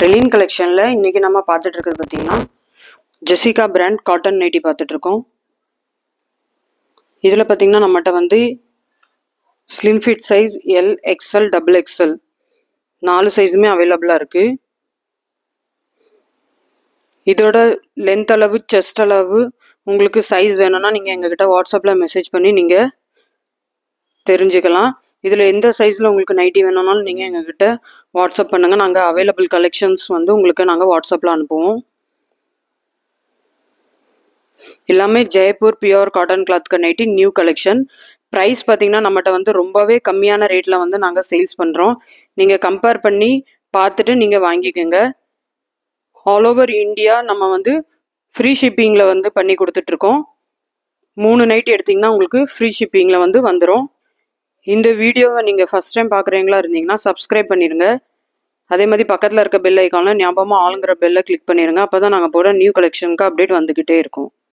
ரெலின் கலெக்ஷனில் இன்றைக்கி நம்ம பார்த்துட்டு இருக்கிறது பார்த்தீங்கன்னா ஜெசிகா பிராண்ட் காட்டன் நைட்டி பார்த்துட்ருக்கோம் இதில் பார்த்தீங்கன்னா நம்மகிட்ட வந்து slim fit size L XL double XL நாலு சைஸுமே அவைலபிளாக இருக்குது இதோட லென்த் அளவு செஸ்ட் அளவு உங்களுக்கு சைஸ் வேணும்னா நீங்கள் எங்ககிட்ட வாட்ஸ்அப்பில் மெசேஜ் பண்ணி நீங்கள் தெரிஞ்சுக்கலாம் இதில் எந்த சைஸில் உங்களுக்கு நைட்டி வேணும்னாலும் நீங்கள் எங்ககிட்ட வாட்ஸ்அப் பண்ணுங்கள் நாங்கள் அவைலபிள் கலெக்ஷன்ஸ் வந்து உங்களுக்கு நாங்கள் வாட்ஸ்அப்பில் அனுப்புவோம் எல்லாமே Jaipur pure cotton cloth nighty new collection price பார்த்தீங்கன்னா நம்மகிட்ட வந்து ரொம்பவே கம்மியான ரேட்டில் வந்து நாங்கள் சேல்ஸ் பண்ணுறோம் நீங்கள் கம்பேர் பண்ணி பார்த்துட்டு நீங்கள் வாங்கிக்கோங்க ஆல் ஓவர் இந்தியா நம்ம வந்து ஃப்ரீ ஷிப்பிங்கில் வந்து பண்ணி கொடுத்துட்ருக்கோம் மூணு நைட் எடுத்திங்கன்னா உங்களுக்கு ஃப்ரீ ஷிப்பிங்கில் வந்து வந்துடும் இந்த வீடியோவை நீங்கள் ஃபஸ்ட் டைம் பார்க்குறீங்களா இருந்தீங்கன்னா சப்ஸ்கிரைப் பண்ணிடுங்க அதே மாதிரி பக்கத்தில் இருக்க பெல் ஐக்கானில் ஞாபகமாக ஆளுங்கிற பெல்லை கிளிக் பண்ணிடுங்க அப்போ தான் நாங்கள் போட நியூ கலெக்ஷனுக்கு அப்டேட் வந்துக்கிட்டே இருக்கும்